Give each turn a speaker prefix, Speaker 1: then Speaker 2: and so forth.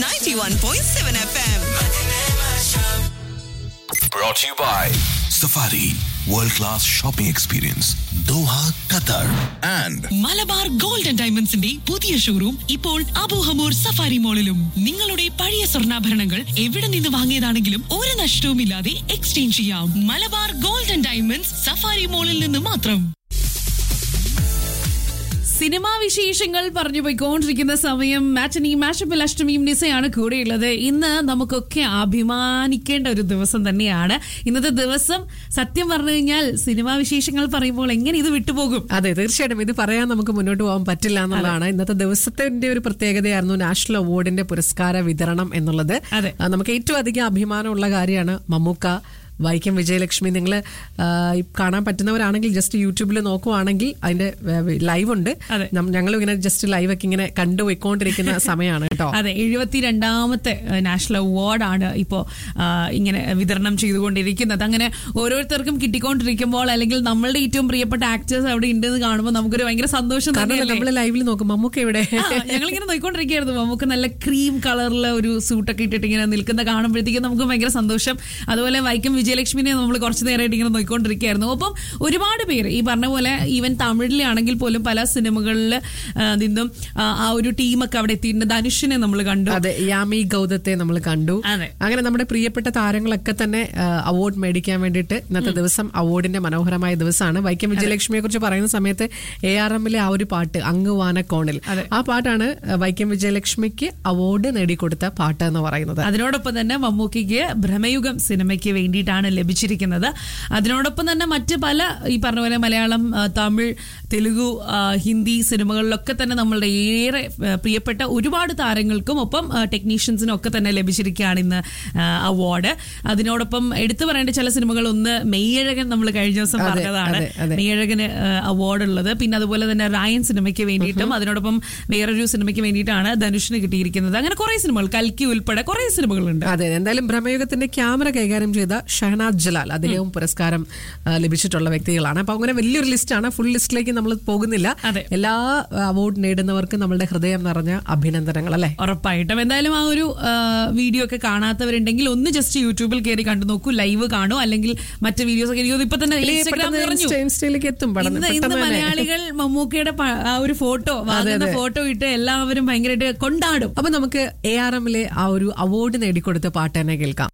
Speaker 1: 91.7 FM.
Speaker 2: Brought to you by Safari World Class Shopping Experience Doha, Qatar and
Speaker 3: Malabar Gold and ഡയമണ്ട്സിന്റെ പുതിയ showroom ഇപ്പോൾ Abu Hamour safari മോളിലും നിങ്ങളുടെ പഴയ സ്വർണ്ണാഭരണങ്ങൾ എവിടെ നിന്ന് വാങ്ങിയതാണെങ്കിലും ഒരു നഷ്ടവുമില്ലാതെ എക്സ്ചേഞ്ച് ചെയ്യാം Malabar Gold and Diamonds Safari മോളിൽ നിന്ന് മാത്രം
Speaker 4: സിനിമാ വിശേഷങ്ങൾ പറഞ്ഞു പോയിക്കൊണ്ടിരിക്കുന്ന സമയം മാറ്റനി മാഷപ്പിൽ അഷ്ടമിയും നിസയാണ് കൂടെയുള്ളത് ഇന്ന് നമുക്കൊക്കെ അഭിമാനിക്കേണ്ട ഒരു ദിവസം തന്നെയാണ് ഇന്നത്തെ ദിവസം സത്യം പറഞ്ഞു കഴിഞ്ഞാൽ സിനിമാ വിശേഷങ്ങൾ പറയുമ്പോൾ എങ്ങനെ ഇത് വിട്ടുപോകും
Speaker 5: അതെ തീർച്ചയായിട്ടും ഇത് പറയാൻ നമുക്ക് മുന്നോട്ട് പോകാൻ പറ്റില്ല എന്നുള്ളതാണ് ഇന്നത്തെ ദിവസത്തിന്റെ ഒരു പ്രത്യേകതയായിരുന്നു നാഷണൽ അവാർഡിന്റെ പുരസ്കാര വിതരണം എന്നുള്ളത്
Speaker 4: അതെ.
Speaker 5: ആ, നമുക്ക് ഏറ്റവും അധികം അഭിമാനമുള്ള കാര്യമാണ് മമ്മൂക്ക വൈക്കം വിജയലക്ഷ്മി നിങ്ങൾ കാണാൻ പറ്റുന്നവരാണെങ്കിൽ ജസ്റ്റ് യൂട്യൂബിൽ നോക്കുവാണെങ്കിൽ അതിന്റെ ലൈവ് ഉണ്ട്
Speaker 4: അതെ.
Speaker 5: ഞങ്ങൾ ഇങ്ങനെ ജസ്റ്റ് ലൈവ് ഒക്കെ ഇങ്ങനെ കണ്ടുപോയിക്കൊണ്ടിരിക്കുന്ന സമയമാണ് കേട്ടോ
Speaker 4: അതെ എഴുപത്തിരണ്ടാമത്തെ നാഷണൽ അവാർഡാണ് ഇപ്പോൾ ഇങ്ങനെ വിതരണം ചെയ്തുകൊണ്ടിരിക്കുന്നത് അങ്ങനെ ഓരോരുത്തർക്കും കിട്ടിക്കൊണ്ടിരിക്കുമ്പോൾ അല്ലെങ്കിൽ നമ്മളുടെ ഏറ്റവും പ്രിയപ്പെട്ട ആക്ടേഴ്സ് അവിടെ ഉണ്ടെന്ന് കാണുമ്പോൾ നമുക്കൊരു ഭയങ്കര സന്തോഷം
Speaker 5: കാരണം
Speaker 4: തന്നെയല്ലേ
Speaker 5: നമ്മൾ ലൈവിൽ നോക്കും മമ്മൂക്ക എവിടെ
Speaker 4: ആ, ഞങ്ങളിങ്ങനെ നോക്കിക്കൊണ്ടിരിക്കുകയായിരുന്നു നമുക്ക് നല്ല ക്രീം കളറിലെ ഒരു സൂട്ടൊക്കെ ഇട്ടിട്ട് ഇങ്ങനെ നിൽക്കുന്ന കാണുമ്പോഴത്തേക്കും നമുക്ക് ഭയങ്കര സന്തോഷം അതുപോലെ വൈക്കം വിജയലക്ഷ്മിനെ നമ്മൾ കുറച്ച് നേരമായിട്ട് ഇങ്ങനെ നോക്കിക്കൊണ്ടിരിക്കുകയായിരുന്നു അപ്പം ഒരുപാട് പേര് ഈ പറഞ്ഞ പോലെ ഈവൻ തമിഴിലാണെങ്കിൽ പോലും പല സിനിമകളിൽ നിന്നും ആ, ആ ഒരു ടീമൊക്കെ അവിടെ എത്തിയിട്ടുണ്ട് ധനുഷിനെ നമ്മൾ കണ്ടു
Speaker 5: അതെ യാമി ഗൗതത്തെ നമ്മൾ കണ്ടു
Speaker 4: അതെ.
Speaker 5: അങ്ങനെ നമ്മുടെ പ്രിയപ്പെട്ട താരങ്ങളൊക്കെ തന്നെ അവാർഡ് മേടിക്കാൻ വേണ്ടിയിട്ട് ഇന്നത്തെ ദിവസം അവാർഡിന്റെ മനോഹരമായ ദിവസമാണ് വൈക്കം വിജയലക്ഷ്മിയെ കുറിച്ച് പറയുന്ന സമയത്ത് എ ആർ എമ്മിലെ ആ ഒരു പാട്ട് അങ്ങ് വാനക്കോണിൽ
Speaker 4: അതെ.
Speaker 5: ആ പാട്ടാണ് ആ, വൈക്കം വിജയലക്ഷ്മിക്ക് അവാർഡ് നേടിക്കൊടുത്ത പാട്ട് എന്ന് പറയുന്നത്
Speaker 4: അതിനോടൊപ്പം തന്നെ മമ്മൂക്കിക്ക് ഭ്രമയുഗം സിനിമയ്ക്ക് വേണ്ടിയിട്ടാണ് ലഭിച്ചിരിക്കുന്നത് അതിനോടൊപ്പം തന്നെ മറ്റ് പല ഈ പറഞ്ഞ പോലെ മലയാളം ആ, തമിഴ് തെലുഗു ആ, ഹിന്ദി സിനിമകളിലൊക്കെ തന്നെ നമ്മളുടെ ഏറെ ആ, പ്രിയപ്പെട്ട ഒരുപാട് താരങ്ങൾക്കും ഒപ്പം ടെക്നീഷ്യൻസിനും ഒക്കെ തന്നെ ലഭിച്ചിരിക്കുകയാണ് ഇന്ന് ആ, അവാർഡ് അതിനോടൊപ്പം എടുത്തു പറയേണ്ട ചില സിനിമകൾ ഒന്ന് മെയ്യഴകൻ നമ്മൾ കഴിഞ്ഞ ദിവസം
Speaker 5: അതെ,
Speaker 4: പറഞ്ഞതാണ്
Speaker 5: അതെ, അതെ.
Speaker 4: മെയ്യഴകന് അവാർഡ് ഉള്ളത് പിന്നെ അതുപോലെ തന്നെ റായൻ സിനിമയ്ക്ക് വേണ്ടിയിട്ടും അതിനോടൊപ്പം വേറൊരു സിനിമയ്ക്ക് വേണ്ടിയിട്ടാണ് ധനുഷിന് കിട്ടിയിരിക്കുന്നത് അങ്ങനെ കുറെ സിനിമകൾ കൽക്കി ഉൾപ്പെടെ കുറെ സിനിമകളുണ്ട്
Speaker 5: അതെ എന്തായാലും ഭ്രമയുഗത്തിന്റെ ക്യാമറ കൈകാര്യം ചെയ്ത ഷഹനാദ് ജലാൽ അദ്ദേഹവും പുരസ്കാരം ആ, ലഭിച്ചിട്ടുള്ള വ്യക്തികളാണ് അപ്പൊ അങ്ങനെ വലിയൊരു ലിസ്റ്റാണ് ഫുൾ ലിസ്റ്റിലേക്ക് നമ്മൾ പോകുന്നില്ല
Speaker 4: അതെ.
Speaker 5: എല്ലാ അവാർഡ് നേടുന്നവർക്കും നമ്മളുടെ ഹൃദയം നിറഞ്ഞ അഭിനന്ദനങ്ങൾ അല്ലെ
Speaker 4: ഉറപ്പായിട്ടും എന്തായാലും ആ ഒരു ആ, വീഡിയോ ഒക്കെ കാണാത്തവരുണ്ടെങ്കിൽ ഒന്ന് ജസ്റ്റ് യൂട്യൂബിൽ കയറി കണ്ടു നോക്കൂ ലൈവ് കാണൂ അല്ലെങ്കിൽ മറ്റ് വീഡിയോസ് ഒക്കെ എനിക്ക് തോന്നുന്നു ഇപ്പൊ തന്നെ ഇൻസ്റ്റാഗ്രാം നിറഞ്ഞു
Speaker 5: ഇൻസ്റ്റയിലേക്ക് എത്തും പെട്ടെന്ന്
Speaker 4: ഇന്ന് ഇന്ന്
Speaker 5: പെട്ടെന്ന് തന്നെ.
Speaker 4: മലയാളികൾ മമ്മൂക്കയുടെ പ- ആ ഒരു ഫോട്ടോ വാങ്ങുന്ന ഫോട്ടോ ഇട്ട് എല്ലാവരും ഭയങ്കരമായിട്ട് കൊണ്ടാടും
Speaker 5: അപ്പൊ നമുക്ക് എ ആർ എമ്മിലെ ആ ഒരു അവാർഡ് നേടിക്കൊടുത്ത പാട്ട് തന്നെ കേൾക്കാം